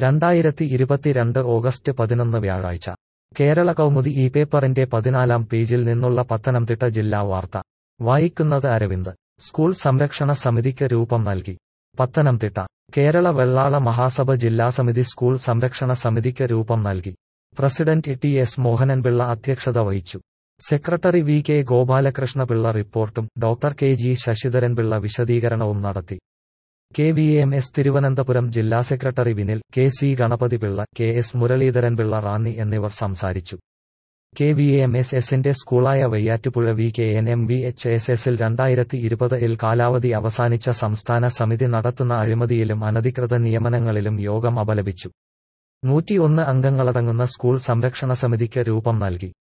രണ്ടായിരത്തി ഇരുപത്തിരണ്ട് ഓഗസ്റ്റ് പതിനൊന്ന് വ്യാഴാഴ്ച കേരള കൗമുദി ഈ പേപ്പറിന്റെ പതിനാലാം പേജിൽ നിന്നുള്ള പത്തനംതിട്ട ജില്ലാ വാർത്ത വായിക്കുന്നത് അരവിന്ദ് സ്കൂൾ സംരക്ഷണ സമിതിക്ക് രൂപം നൽകി പത്തനംതിട്ട കേരള വെള്ളാള മഹാസഭ ജില്ലാ സമിതി സ്കൂൾ സംരക്ഷണ സമിതിക്ക് രൂപം നൽകി പ്രസിഡന്റ് ടി എസ് മോഹനൻപിള്ള അധ്യക്ഷത വഹിച്ചു സെക്രട്ടറി വി കെ ഗോപാലകൃഷ്ണപിള്ള റിപ്പോർട്ടും ഡോക്ടർ കെ ജി ശശിധരൻപിള്ള വിശദീകരണവും നടത്തി K V M S Thiruvananthapuram ജില്ലാ secretary Vinil K C Ganapathipillai K S Muraleedharanpillai Ranni എന്നിവർ സംസാരിച്ചു കെ വി എം എസ് എസിന്റെ സ്കൂളായ വയ്യാറ്റുപുഴ V K N M V H S എസിൽ രണ്ടായിരത്തി ഇരുപതിൽ കാലാവധി അവസാനിച്ച സംസ്ഥാന സമിതി നടത്തുന്ന അഴിമതിയിലും അനധികൃത നിയമനങ്ങളിലും യോഗം അപലപിച്ചു നൂറ്റിയൊന്ന് അംഗങ്ങളടങ്ങുന്ന സ്കൂൾ സംരക്ഷണ സമിതിക്ക് രൂപം നൽകി